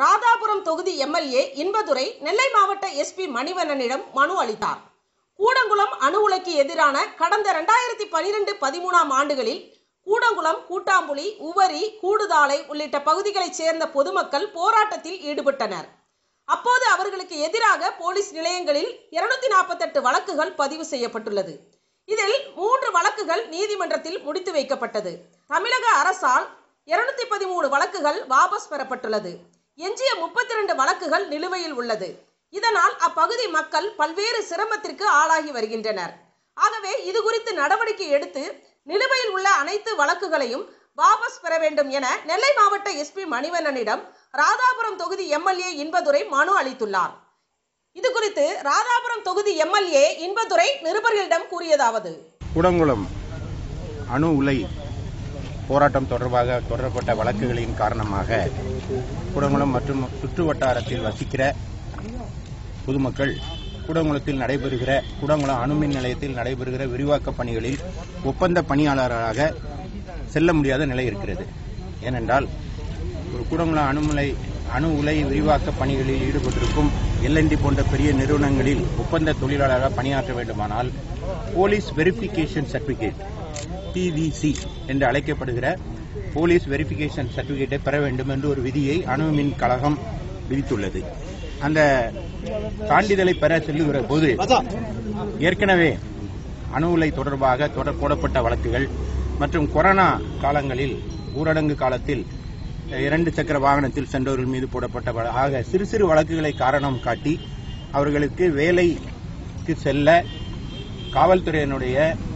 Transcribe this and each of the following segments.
ராதாபுரம் தொகுதி எம்எல்ஏ இன்பதுரை நெல்லை மாவட்ட எஸ்பி மணிவண்ணனிடம் மனு அளித்தார் கூடங்குளம் அணு உலைக்கு எதிரான கடந்த இரண்டாயிரத்தி பனிரெண்டு பதிமூணாம் ஆண்டுகளில் கூடங்குளம் கூட்டாம்புலி உவரி கூடுதாலை உள்ளிட்ட பகுதிகளைச் சேர்ந்த பொதுமக்கள் போராட்டத்தில் ஈடுபட்டனர் அப்போது அவர்களுக்கு எதிராக போலீஸ் நிலையங்களில் இருநூத்தி நாற்பத்தெட்டு வழக்குகள் பதிவு செய்யப்பட்டுள்ளது இதில் மூன்று வழக்குகள் நீதிமன்றத்தில் முடித்து வைக்கப்பட்டது தமிழக அரசால் இருநூத்தி பதிமூணு வழக்குகள் வாபஸ் பெறப்பட்டுள்ளது எஞ்சிய முப்பத்தி ரெண்டு வழக்குகள் நிலுவையில் உள்ளது இதனால் அப்பகுதி மக்கள் பல்வேறு சிரமத்திற்கு ஆளாகி வருகின்றனர் ஆகவே இது குறித்து நடவடிக்கை எடுத்து நிலுவையில் உள்ள அனைத்து வழக்குகளையும் வாபஸ் பெற வேண்டும் என நெல்லை மாவட்ட எஸ்பி மணிவண்ணனிடம் ராதாபுரம் தொகுதி எம்எல்ஏ இன்பதுரை மனு அளித்துள்ளார் இது குறித்து ராதாபுரம் தொகுதி எம்எல்ஏ இன்பதுரை நிருபர்களிடம் கூறியதாவது கூடங்குளம் அணு உலை போராட்டம் தொடர்பாக தொடரப்பட்ட வழக்குகளின் காரணமாக கூடங்குளம் மற்றும் சுற்று வட்டாரத்தில் வசிக்கிற பொதுமக்கள் கூடங்குளத்தில் நடைபெறுகிற கூடங்குளம் அணுமின் நிலையத்தில் நடைபெறுகிற விரிவாக்க பணிகளில் ஒப்பந்த பணியாளராக செல்ல முடியாத நிலை இருக்கிறது ஏனென்றால் ஒரு கூடங்குளம் அணுமுலை அணு உலை விரிவாக்க பணிகளில் ஈடுபட்டிருக்கும் எல்என்டி போன்ற பெரிய நிறுவனங்களில் ஒப்பந்த தொழிலாளராக பணியாற்ற வேண்டுமானால் போலீஸ் வெரிஃபிகேஷன் சர்டிபிகேட் பிவிசி என்று அழைக்கப்படுகிற போலீஸ் வெரிஃபிகேஷன் சர்டிபிகேட்டை பெற வேண்டும் என்று ஒரு விதியை அணு மின் கழகம் விதித்துள்ளது அந்த சான்றிதழை பெற செல்லுகிற போது ஏற்கனவே அணு உலை தொடர்பாக தொடர் போடப்பட்ட வழக்குகள் மற்றும் கொரோனா காலங்களில் ஊரடங்கு காலத்தில் இரண்டு சக்கர வாகனத்தில் சென்றவர்கள் மீது போடப்பட்ட வழ- ஆக சிறு சிறு வழக்குகளை காரணம் காட்டி அவர்களுக்கு வேலைக்கு செல்ல காவல்துறையினுடைய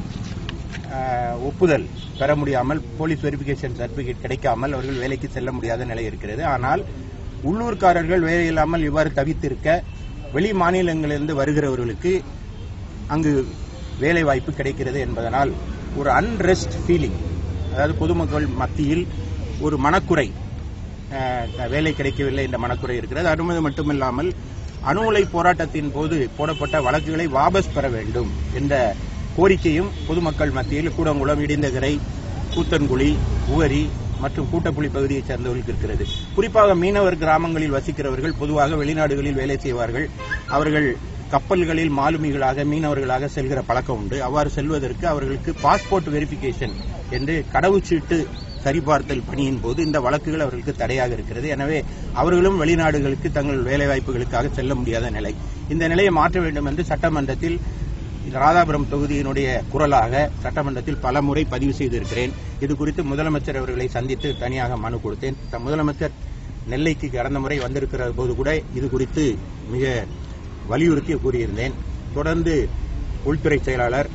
அஹ், ஒப்புதல் பெற முடியாமல் போலீஸ் வெரிஃபிகேஷன் சர்டிபிகேட் கிடைக்காமல் அவர்கள் வேலைக்கு செல்ல முடியாத நிலை இருக்கிறது ஆனால் உள்ளூர்காரர்கள் வேலை இல்லாமல் இவ்வாறு தவித்திருக்க வெளி மாநிலங்களிலிருந்து வருகிறவர்களுக்கு அங்கு வேலை வாய்ப்பு கிடைக்கிறது என்பதனால் ஒரு அன்ரெஸ்ட் ஃபீலிங் அதாவது பொதுமக்கள் மத்தியில் ஒரு மனக்குறை அஹ், வேலை கிடைக்கவில்லை என்ற மனக்குறை இருக்கிறது அது மட்டுமில்லாமல் அணு உலை போராட்டத்தின் போது போடப்பட்ட வழக்குகளை வாபஸ் பெற வேண்டும் என்ற கோரிக்கையும் பொதுமக்கள் மத்தியில் கூடங்குளம் இடிந்தகரை கூத்தன்குழி உவரி மற்றும் கூட்டப்புலி பகுதியைச் சேர்ந்தவர்களுக்கு இருக்கிறது குறிப்பாக மீனவர் கிராமங்களில் வசிக்கிறவர்கள் பொதுவாக வெளிநாடுகளில் வேலை செய்வார்கள் அவர்கள் கப்பல்களில் மாலுமிகளாக மீனவர்களாக செல்கிற பழக்கம் உண்டு அவ்வாறு செல்வதற்கு அவர்களுக்கு பாஸ்போர்ட் வெரிஃபிகேஷன் என்று கடவுச்சீட்டு சரிபார்த்தல் பணியின் போது இந்த வழக்குகள் அவர்களுக்கு தடையாக இருக்கிறது எனவே அவர்களும் வெளிநாடுகளுக்கு தங்கள் வேலைவாய்ப்புகளுக்காக செல்ல முடியாத நிலை இந்த நிலையை மாற்ற வேண்டும் என்று சட்டமன்றத்தில் ராதாபுரம் தொகுதியினுடைய குரலாக சட்டமன்றத்தில் பல முறை பதிவு செய்திருக்கிறேன் இது குறித்து முதலமைச்சர் அவர்களை சந்தித்து தனியாக மனு கொடுத்தேன் த- முதலமைச்சர் நெல்லைக்கு கடந்த முறை வந்திருக்கிற போது கூட இது குறித்து மிக வலியுறுத்தி கூறியிருந்தேன் தொடர்ந்து உள்துறை செயலாளர்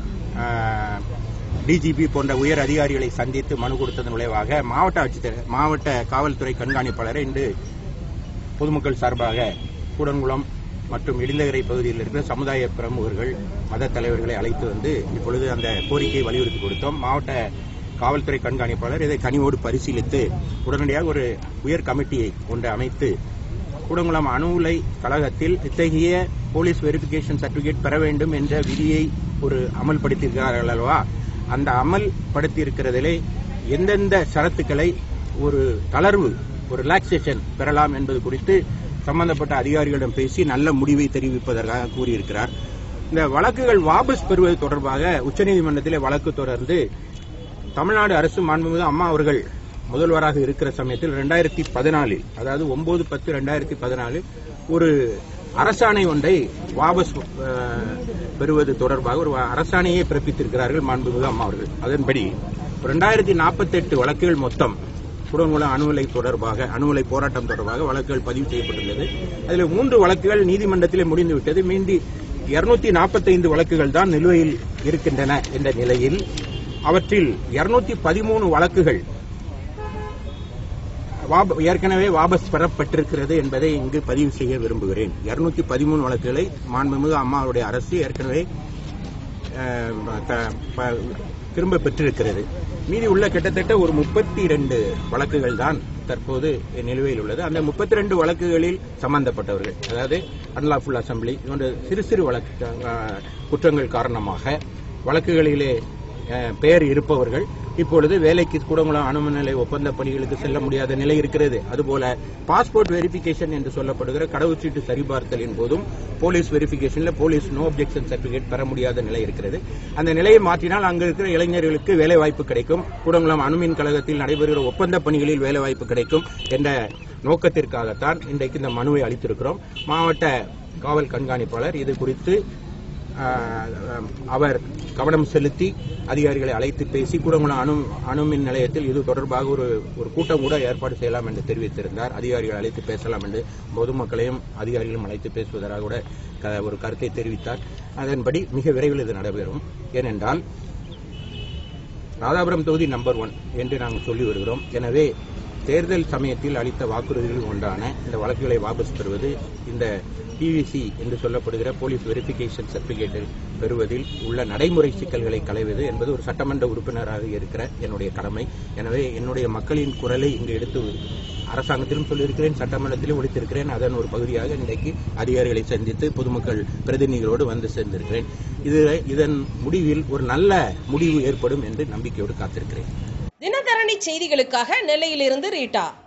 டிஜிபி போன்ற உயர் அதிகாரிகளை சந்தித்து மனு கொடுத்ததன் விளைவாக மாவட்ட ஆட்சித்தலைவர் மாவட்ட காவல்துறை கண்காணிப்பாளரை இன்று பொதுமக்கள் சார்பாக கூடங்குளம் மற்றும் இடிந்தகரை பகுதியில் இருக்கிற சமுதாய பிரமுகர்கள் மத தலைவர்களை அழைத்து வந்து இப்பொழுது அந்த கோரிக்கையை வலியுறுத்தி கொடுத்தோம் மாவட்ட காவல்துறை கண்காணிப்பாளர் இதை கனிவோடு பரிசீலித்து உடனடியாக ஒரு உயர் கமிட்டியை ஒன்று அமைத்து கூடங்குளம் அணு உலை கழகத்தில் இத்தகைய போலீஸ் வெரிஃபிகேஷன் சர்டிபிகேட் பெற வேண்டும் என்ற விதியை ஒரு அமல்படுத்தியிருக்கிறார்கள் அல்லவா அந்த அமல்படுத்தி இருக்கிறதிலே எந்தெந்த ஷரத்துக்களை ஒரு தளர்வு ஒரு ரிலாக்ஸேஷன் பெறலாம் என்பது குறித்து சம்பந்தப்பட்ட அதிகாரிகளிடம் பேசி நல்ல முடிவை தெரிவிப்பதற்காக கூறியிருக்கிறார் இந்த வழக்குகள் வாபஸ் பெறுவது தொடர்பாக உச்சநீதிமன்றத்திலே வழக்கு தொடர்ந்து தமிழ்நாடு அரசு மாண்புமிகு அம்மா அவர்கள் முதல்வராக இருக்கிற சமயத்தில் ரெண்டாயிரத்தி பதினாலில் அதாவது ஒன்பது பத்து ரெண்டாயிரத்தி பதினாலில் ஒரு அரசாணை ஒன்றை வாபஸ் அஹ், பெறுவது தொடர்பாக ஒரு அரசாணையை பிறப்பித்திருக்கிறார்கள் மாண்புமிகு அம்மா அவர்கள் அதன்படி ரெண்டாயிரத்தி நாற்பத்தெட்டு வழக்குகள் மொத்தம் குடங்குளம் அணு உலை தொடர்பாக அணு உலை போராட்டம் தொடர்பாக வழக்குகள் பதிவு செய்யப்பட்டுள்ளது அதில் மூன்று வழக்குகள் நீதிமன்றத்திலே முடிந்துவிட்டது மீண்டி இருநூத்தி நாற்பத்தைந்து வழக்குகள் தான் நிலுவையில் இருக்கின்றன என்ற நிலையில் அவற்றில் இருநூத்தி பதிமூணு வழக்குகள் வாப- ஏற்கனவே வாபஸ் பெறப்பட்டிருக்கிறது என்பதை இங்கு பதிவு செய்ய விரும்புகிறேன் இருநூத்தி பதிமூணு வழக்குகளை மாண்புமிகு அம்மாவுடைய அரசு ஏற்கனவே அஹ், த- ப- திரும்ப பெற்றிருக்கிறது மீதி உள்ள கிட்டத்தட்ட ஒரு முப்பத்தி இரண்டு வழக்குகள் தான் தற்போது நிலுவையில் உள்ளது அந்த முப்பத்தி ரெண்டு வழக்குகளில் சம்பந்தப்பட்டவர்கள் அதாவது அன்லாஃபுல் அசம்பிளி போன்ற சிறு சிறு வழக்கு அஹ், குற்றங்கள் காரணமாக வழக்குகளிலே அஹ், பெயர் இருப்பவர்கள் இப்பொழுது வேலைக்கு கூடங்குளம் அணுமின் நிலைய ஒப்பந்த பணிகளுக்கு செல்ல முடியாத நிலை இருக்கிறது அதுபோல பாஸ்போர்ட் வெரிஃபிகேஷன் என்று சொல்லப்படுகிற கடவுச்சீட்டு சரிபார்த்தலின் போதும் போலீஸ் வெரிஃபிகேஷன்ல போலீஸ் நோ அப்ஜெக்ஷன் சர்டிபிகேட் பெற முடியாத நிலை இருக்கிறது அந்த நிலையை மாற்றினால் அங்கு இருக்கிற இளைஞர்களுக்கு வேலை வாய்ப்பு கிடைக்கும் கூடங்குளம் அணுமின் கழகத்தில் நடைபெறுகிற ஒப்பந்த பணிகளில் வேலை வாய்ப்பு கிடைக்கும் என்ற நோக்கத்திற்காகத்தான் இன்றைக்கு இந்த மனுவை அளித்திருக்கிறோம் மாவட்ட காவல் கண்காணிப்பாளர் இது குறித்து ஆஹ், அவர் கவனம் செலுத்தி அதிகாரிகளை அழைத்து பேசி கூடங்குளம் அணு அணுமின் நிலையத்தில் இது தொடர்பாக ஒரு ஒரு கூட்டம் கூட ஏற்பாடு செய்யலாம் என்று தெரிவித்திருந்தார் அதிகாரிகள் அழைத்து பேசலாம் என்று பொதுமக்களையும் அதிகாரிகளும் அழைத்து பேசுவதாக கூட க- ஒரு கருத்தை தெரிவித்தார் அதன்படி மிக விரைவில் இது நடைபெறும் ஏனென்றால் ராதாபுரம் தொகுதி நம்பர் ஒன் என்று நாங்கள் சொல்லி வருகிறோம் எனவே தேர்தல் சமயத்தில் அளித்த வாக்குறுதிகள் ஒன்றான இந்த வழக்குகளை வாபஸ் பெறுவது இந்த பிவிசி என்று சொல்லப்படுகிற போலீஸ் வெரிஃபிகேஷன் சர்டிபிகேட்டை பெறுவதில் உள்ள நடைமுறை சிக்கல்களை களைவது என்பது ஒரு சட்டமன்ற உறுப்பினராக இருக்கிற என்னுடைய கடமை எனவே என்னுடைய மக்களின் குரலை இங்கு எடுத்து அரசாங்கத்திலும் சொல்லியிருக்கிறேன் சட்டமன்றத்திலும் ஒழித்திருக்கிறேன் அதன் ஒரு பகுதியாக இன்றைக்கு அதிகாரிகளை சந்தித்து பொதுமக்கள் பிரதிநிதிகளோடு வந்து சேர்ந்திருக்கிறேன் இது இதன் முடிவில் ஒரு நல்ல முடிவு ஏற்படும் என்று நம்பிக்கையோடு காத்திருக்கிறேன் தினதரணி செய்திகளுக்காக நெல்லையிலிருந்து ரீட்டா